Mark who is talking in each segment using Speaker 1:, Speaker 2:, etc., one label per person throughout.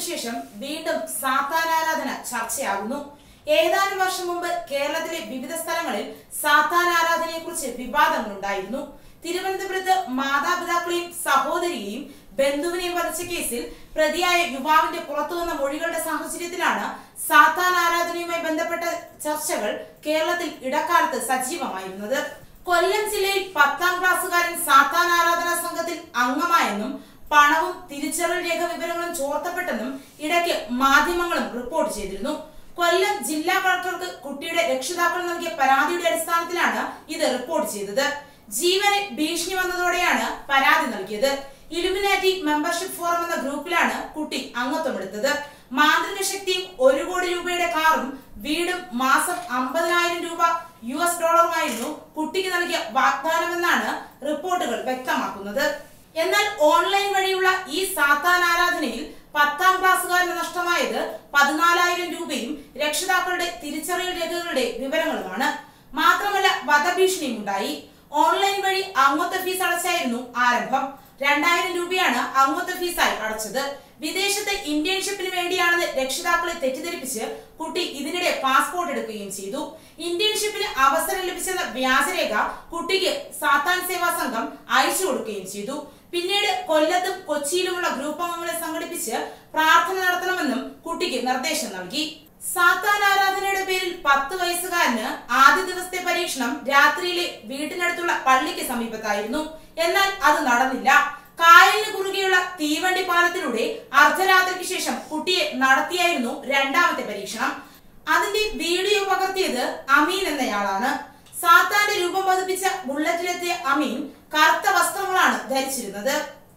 Speaker 1: ശേഷം വീണ്ടും സാത്താൻ ആരാധന ചർച്ചയാകുന്നു ഏതാനും വർഷം മുമ്പ് കേരളത്തിലെ വിവിധ സ്ഥലങ്ങളിൽ സാത്താൻ ആരാധനയെ കുറിച്ച് വിവാദങ്ങളുണ്ടായിരുന്നു തിരുവനന്തപുരത്ത് മാതാപിതാക്കളെയും സഹോദരിയെയും ബന്ധുവിനെയും വധിച്ച കേസിൽ പ്രതിയായ യുവാവിന്റെ പുറത്തുവന്ന മൊഴികളുടെ സാഹചര്യത്തിലാണ് സാത്താൻ ആരാധനയുമായി ബന്ധപ്പെട്ട ചർച്ചകൾ കേരളത്തിൽ ഇടക്കാലത്ത് സജീവമായിരുന്നത് കൊല്ലം ജില്ലയിൽ പത്താം ക്ലാസ്സുകാരൻ സാത്താൻ ആരാധനാ സംഘത്തിൽ അംഗമായെന്നും പണവും തിരിച്ചറിയൽ രേഖ വിവരങ്ങളും ചോർത്തപ്പെട്ടെന്നും ഇടയ്ക്ക് മാധ്യമങ്ങളും റിപ്പോർട്ട് ചെയ്തിരുന്നു കൊല്ലം ജില്ലാ കളക്ടർക്ക് കുട്ടിയുടെ രക്ഷിതാക്കൾ നൽകിയ പരാതിയുടെ അടിസ്ഥാനത്തിലാണ് ഇത് റിപ്പോർട്ട് ചെയ്തത് ജീവന് ഭീഷണി വന്നതോടെയാണ് പരാതി നൽകിയത് ഇലുമിനാറ്റി മെമ്പർഷിപ്പ് ഫോറം എന്ന ഗ്രൂപ്പിലാണ് കുട്ടി അംഗത്വമെടുത്തത് മാന്ത്രിക ശക്തിയും ഒരു കോടി രൂപയുടെ കാറും വീടും മാസം അമ്പതിനായിരം രൂപ യു എസ് ഡോളറുമായിരുന്നു കുട്ടിക്ക് നൽകിയ വാഗ്ദാനമെന്നാണ് റിപ്പോർട്ടുകൾ വ്യക്തമാക്കുന്നത് എന്നാൽ ഓൺലൈൻ വഴിയുള്ള ഈ സാത്താൻ ആരാധനയിൽ പത്താം ക്ലാസ്സുകാരന് നഷ്ടമായത് പതിനാലായിരം രൂപയും രക്ഷിതാക്കളുടെ തിരിച്ചറിയൽ രേഖകളുടെ വിവരങ്ങളുമാണ് മാത്രമല്ല വധഭീഷണിയും ഉണ്ടായി ഓൺലൈൻ വഴി അംഗത്വ ഫീസ് അടച്ചായിരുന്നു ആരംഭം രണ്ടായിരം രൂപയാണ് അംഗത്വ ഫീസായി അടച്ചത് വിദേശത്തെ ഇന്റേൺഷിപ്പിന് വേണ്ടിയാണെന്ന് രക്ഷിതാക്കളെ തെറ്റിദ്ധരിപ്പിച്ച് കുട്ടി ഇതിനിടെ പാസ്പോർട്ട് എടുക്കുകയും ചെയ്തു ഇന്റേൺഷിപ്പിന് അവസരം ലഭിച്ചെന്ന വ്യാജരേഖ കുട്ടിക്ക് സാത്താൻ സേവാ സംഘം അയച്ചു കൊടുക്കുകയും ചെയ്തു പിന്നീട് കൊല്ലത്തും കൊച്ചിയിലുമുള്ള ഗ്രൂപ്പ് അംഗങ്ങളെ സംഘടിപ്പിച്ച് പ്രാർത്ഥന നടത്തണമെന്നും കുട്ടിക്ക് നിർദ്ദേശം നൽകി സാത്താൻ ആരാധനയുടെ പേരിൽ പത്ത് വയസ്സുകാരന് ആദ്യ ദിവസത്തെ പരീക്ഷണം രാത്രിയിലെ വീട്ടിനടുത്തുള്ള പള്ളിക്ക് സമീപത്തായിരുന്നു എന്നാൽ അത് നടന്നില്ല കായലിന് കുറുകെയുള്ള തീവണ്ടി പാലത്തിലൂടെ അർദ്ധരാത്രിക്ക് ശേഷം കുട്ടിയെ നടത്തിയായിരുന്നു രണ്ടാമത്തെ പരീക്ഷണം അതിന്റെ വീഡിയോ പകർത്തിയത് അമീൻ എന്നയാളാണ് സാത്താന്റെ രൂപം പതിപ്പിച്ച ബുള്ളറ്റിലെത്തിയ അമീൻ കറുത്ത വസ്ത്രങ്ങളാണ് ധരിച്ചിരുന്നത്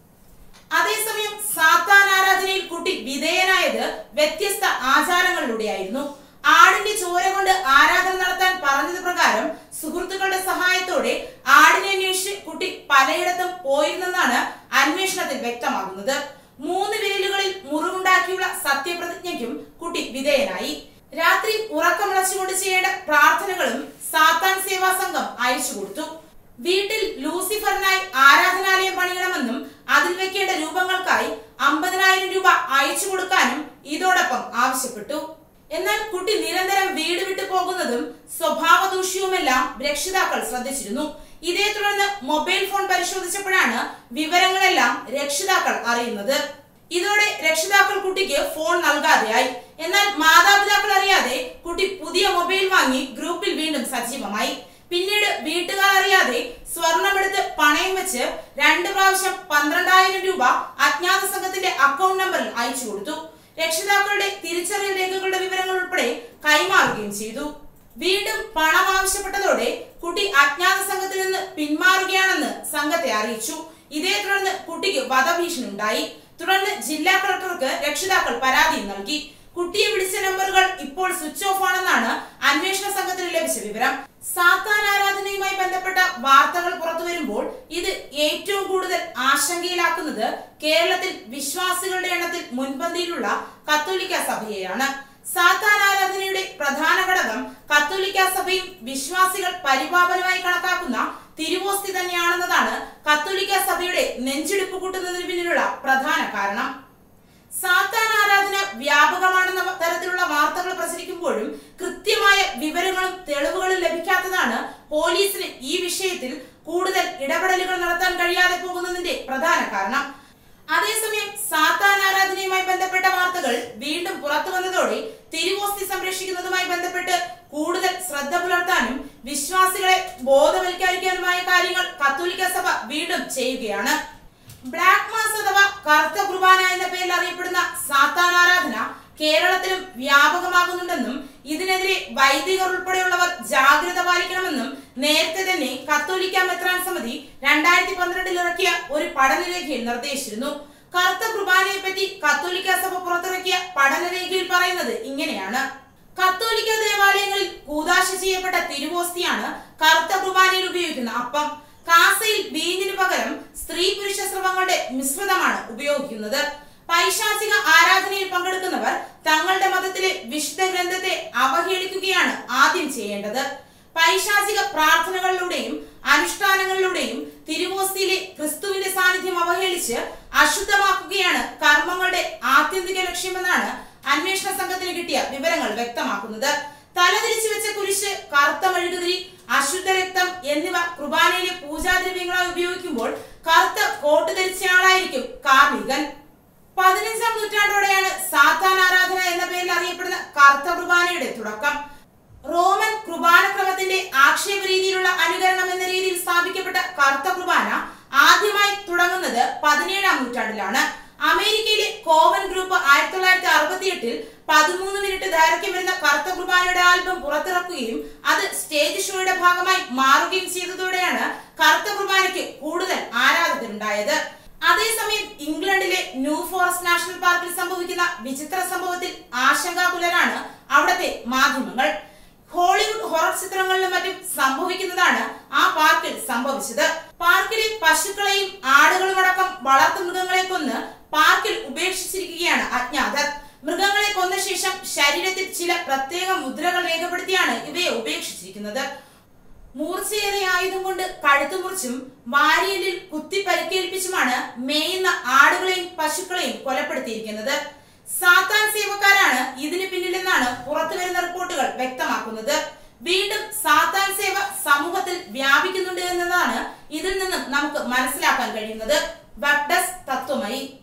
Speaker 1: അതേസമയം സാത്താൻ ആരാധനയിൽ കുട്ടി വിധേയനായത് വ്യത്യസ്ത ആചാരങ്ങളിലൂടെയായിരുന്നു ആടിന്റെ ചോര കൊണ്ട് ആരാധന നടത്താൻ പറഞ്ഞത് പ്രകാരം സുഹൃത്തുക്കളുടെ സഹായത്തോടെ ആടിനെ അന്വേഷിച്ച് കുട്ടി പലയിടത്തും പോയിരുന്നെന്നാണ് അന്വേഷണത്തിൽ വ്യക്തമാകുന്നത് മൂന്ന് വിരലുകളിൽ മുറിവുണ്ടാക്കിയുള്ള സത്യപ്രതിജ്ഞയ്ക്കും കുട്ടി വിധേയനായി രാത്രി ഉറക്കമിളച്ചുകൊണ്ട് ചെയ്യേണ്ട പ്രാർത്ഥനകളും സാത്താൻ സേവാ സംഘം അയച്ചു കൊടുത്തു വീട്ടിൽ ലൂസിഫറിനായി ആരാധനാലയം പണിയണമെന്നും അതിൽ വെക്കേണ്ട രൂപങ്ങൾക്കായി അമ്പതിനായിരം രൂപ അയച്ചു കൊടുക്കാനും ഇതോടൊപ്പം ആവശ്യപ്പെട്ടു എന്നാൽ കുട്ടി നിരന്തരം വീട് വിട്ടു പോകുന്നതും സ്വഭാവ ദൂഷ്യവുമെല്ലാം രക്ഷിതാക്കൾ ശ്രദ്ധിച്ചിരുന്നു ഇതേ തുടർന്ന് മൊബൈൽ ഫോൺ പരിശോധിച്ചപ്പോഴാണ് വിവരങ്ങളെല്ലാം രക്ഷിതാക്കൾ അറിയുന്നത് ഇതോടെ രക്ഷിതാക്കൾ കുട്ടിക്ക് ഫോൺ നൽകാതെയായി എന്നാൽ മാതാപിതാക്കൾ അറിയാതെ കുട്ടി പുതിയ മൊബൈൽ വാങ്ങി ഗ്രൂപ്പിൽ വീണ്ടും സജീവമായി പിന്നീട് വീട്ടുകാർ അറിയാതെ സ്വർണമെടുത്ത് പണയം വെച്ച് രണ്ട് പ്രാവശ്യം പന്ത്രണ്ടായിരം രൂപ അജ്ഞാത സംഘത്തിന്റെ അക്കൗണ്ട് നമ്പറിൽ അയച്ചു കൊടുത്തു രക്ഷിതാക്കളുടെ തിരിച്ചറിയൽ രേഖകളുടെ വിവരങ്ങൾ ഉൾപ്പെടെ കൈമാറുകയും ചെയ്തു വീണ്ടും പണം ആവശ്യപ്പെട്ടതോടെ കുട്ടി അജ്ഞാത സംഘത്തിൽ നിന്ന് പിന്മാറുകയാണെന്ന് സംഘത്തെ അറിയിച്ചു ഇതേ തുടർന്ന് കുട്ടിക്ക് വധഭീഷണി ഉണ്ടായി തുടർന്ന് ജില്ലാ കളക്ടർക്ക് രക്ഷിതാക്കൾ പരാതി നൽകി കുട്ടിയെ വിളിച്ച നമ്പറുകൾ ഇപ്പോൾ സ്വിച്ച് ഓഫ് ആണെന്നാണ് അന്വേഷണ സംഘത്തിന് ലഭിച്ച വിവരം സാത്താൻ ആരാധനയുമായി ബന്ധപ്പെട്ട വാർത്തകൾ പുറത്തു വരുമ്പോൾ ഇത് ഏറ്റവും കൂടുതൽ ആശങ്കയിലാക്കുന്നത് കേരളത്തിൽ വിശ്വാസികളുടെ എണ്ണത്തിൽ മുൻപന്തിയിലുള്ള കത്തോലിക്ക സഭയെയാണ് സാത്താൻ ആരാധനയുടെ പ്രധാന ഘടകം കത്തോലിക്ക സഭയും വിശ്വാസികൾ പരിപാലനമായി കണക്കാക്കുന്ന തിരുവോസ്തി തന്നെയാണെന്നതാണ് കത്തോലിക്ക സഭയുടെ നെഞ്ചിടിപ്പ് കൂട്ടുന്നതിന് പിന്നിലുള്ള പ്രധാന കാരണം സാത്താൻ ആരാധന വ്യാപകമാണെന്ന തരത്തിലുള്ള വാർത്തകൾ പ്രചരിക്കുമ്പോഴും കൃത്യമായ വിവരങ്ങളും തെളിവുകളും ലഭിക്കാത്തതാണ് പോലീസിന് ഈ വിഷയത്തിൽ കൂടുതൽ ഇടപെടലുകൾ നടത്താൻ കഴിയാതെ പോകുന്നതിന്റെ പ്രധാന കാരണം അതേസമയം സാത്താൻ ആരാധനയുമായി ബന്ധപ്പെട്ട വാർത്തകൾ വീണ്ടും പുറത്തു വന്നതോടെ തിരുവോസ്തി സംരക്ഷിക്കുന്നതുമായി ബന്ധപ്പെട്ട് കൂടുതൽ ശ്രദ്ധ പുലർത്താനും വിശ്വാസികളെ ബോധവൽക്കരിക്കാനുമായ കാര്യങ്ങൾ കത്തോലിക്ക സഭ വീണ്ടും ചെയ്യുകയാണ് ബ്ലാക്ക് മാസ് അഥവാ കറുത്ത കുർബാന എന്ന പേരിൽ അറിയപ്പെടുന്ന സാത്താൻ ആരാധന കേരളത്തിലും വ്യാപകമാകുന്നുണ്ടെന്നും ഇതിനെതിരെ വൈദികർ ഉൾപ്പെടെയുള്ളവർ ജാഗ്രത പാലിക്കണമെന്നും നേരത്തെ തന്നെ കത്തോലിക്ക മെത്രാൻ സമിതി രണ്ടായിരത്തി പന്ത്രണ്ടിൽ ഇറക്കിയ ഒരു പഠനരേഖയിൽ നിർദ്ദേശിച്ചിരുന്നു കറുത്ത കുർബാനയെ പറ്റി കത്തോലിക്ക സഭ പുറത്തിറക്കിയ പഠനരേഖയിൽ പറയുന്നത് ഇങ്ങനെയാണ് കത്തോലിക്ക ദേവാലയങ്ങളിൽ കൂതാശ ചെയ്യപ്പെട്ട തിരുവോസ്തിയാണ് കറുത്ത കുർബാനയിൽ ഉപയോഗിക്കുന്ന അപ്പം കാസയിൽ വീഞ്ഞിന് പകരം സ്ത്രീ പുരുഷ സ്രവങ്ങളുടെ മിശ്രിതമാണ് ഉപയോഗിക്കുന്നത് പൈശാചിക ആരാധനയിൽ പങ്കെടുക്കുന്നവർ തങ്ങളുടെ മതത്തിലെ വിശുദ്ധ ഗ്രന്ഥത്തെ അവഹേളിക്കുകയാണ് ആദ്യം ചെയ്യേണ്ടത് പൈശാചിക പ്രാർത്ഥനകളിലൂടെയും അനുഷ്ഠാനങ്ങളിലൂടെയും തിരുവോസ്തിയിലെ ക്രിസ്തുവിന്റെ സാന്നിധ്യം അവഹേളിച്ച് അശുദ്ധമാക്കുകയാണ് കർമ്മങ്ങളുടെ ആത്യന്തിക ലക്ഷ്യമെന്നാണ് അന്വേഷണ സംഘത്തിന് കിട്ടിയ വിവരങ്ങൾ വ്യക്തമാക്കുന്നത് തലതിരിച്ചു വെച്ച കുരിശ് കറുത്ത മെഴുകുതിരി അശുദ്ധ രക്തം എന്നിവ കുർബാനയിലെ പൂജാദ്രവ്യങ്ങളായി ഉപയോഗിക്കുമ്പോൾ കറുത്ത കോട്ട് ധരിച്ചയാളായിരിക്കും കാർമികൻ പതിനഞ്ചാം നൂറ്റാണ്ടോടെയാണ് സാത്താൻ ആരാധന എന്ന പേരിൽ അറിയപ്പെടുന്ന കറുത്ത കുർബാനയുടെ തുടക്കം റോമൻ കുർബാന ക്രമത്തിന്റെ ആക്ഷേപ രീതിയിലുള്ള അനുകരണം എന്ന രീതിയിൽ സ്ഥാപിക്കപ്പെട്ട കറുത്ത കുർബാന ആദ്യമായി തുടങ്ങുന്നത് പതിനേഴാം നൂറ്റാണ്ടിലാണ് അമേരിക്കയിലെ കോവൻ ഗ്രൂപ്പ് ആയിരത്തി തൊള്ളായിരത്തി അറുപത്തി എട്ടിൽ പതിമൂന്ന് മിനിറ്റ് ദൈർഘ്യം വരുന്ന കറുത്ത കുർബാനയുടെ ആൽബം പുറത്തിറക്കുകയും അത് സ്റ്റേജ് ഷോയുടെ ഭാഗമായി മാറുകയും ചെയ്തതോടെയാണ് കറുത്ത കുർബാനയ്ക്ക് കൂടുതൽ ആരാധകരുണ്ടായത് അതേസമയം ഇംഗ്ലണ്ടിലെ ന്യൂ ഫോറസ്റ്റ് നാഷണൽ പാർക്കിൽ സംഭവിക്കുന്ന വിചിത്ര സംഭവത്തിൽ ആശങ്കാകുലരാണ് അവിടത്തെ മാധ്യമങ്ങൾ ഹോളിവുഡ് ഹൊറർ ചിത്രങ്ങളിലും മറ്റും സംഭവിക്കുന്നതാണ് ആ പാർക്കിൽ സംഭവിച്ചത് പാർക്കിലെ പശുക്കളെയും ആടുകളും അടക്കം വളർത്തു മൃഗങ്ങളെ കൊന്ന് പാർക്കിൽ ഉപേക്ഷിച്ചിരിക്കുകയാണ് അജ്ഞാതർ മൃഗങ്ങളെ കൊന്ന ശേഷം ശരീരത്തിൽ ചില പ്രത്യേക മുദ്രകൾ രേഖപ്പെടുത്തിയാണ് ഇവയെ ഉപേക്ഷിച്ചിരിക്കുന്നത് മൂർച്ചയേറിയ ആയുധം കൊണ്ട് കഴുത്തു മുറിച്ചും വാരിയലിൽ കുത്തി പരിക്കേൽപ്പിച്ചുമാണ് മേയുന്ന ആടുകളെയും പശുക്കളെയും കൊലപ്പെടുത്തിയിരിക്കുന്നത് സാത്താൻ സേവക്കാരാണ് ഇതിന് പിന്നിലെന്നാണ് പുറത്തു വരുന്ന റിപ്പോർട്ടുകൾ വ്യക്തമാക്കുന്നത് വീണ്ടും സാത്താൻ സേവ സമൂഹത്തിൽ വ്യാപിക്കുന്നുണ്ട് എന്നതാണ് ഇതിൽ നിന്നും നമുക്ക് മനസ്സിലാക്കാൻ കഴിയുന്നത് വെബ് ഡെസ്ക് തത്വമയി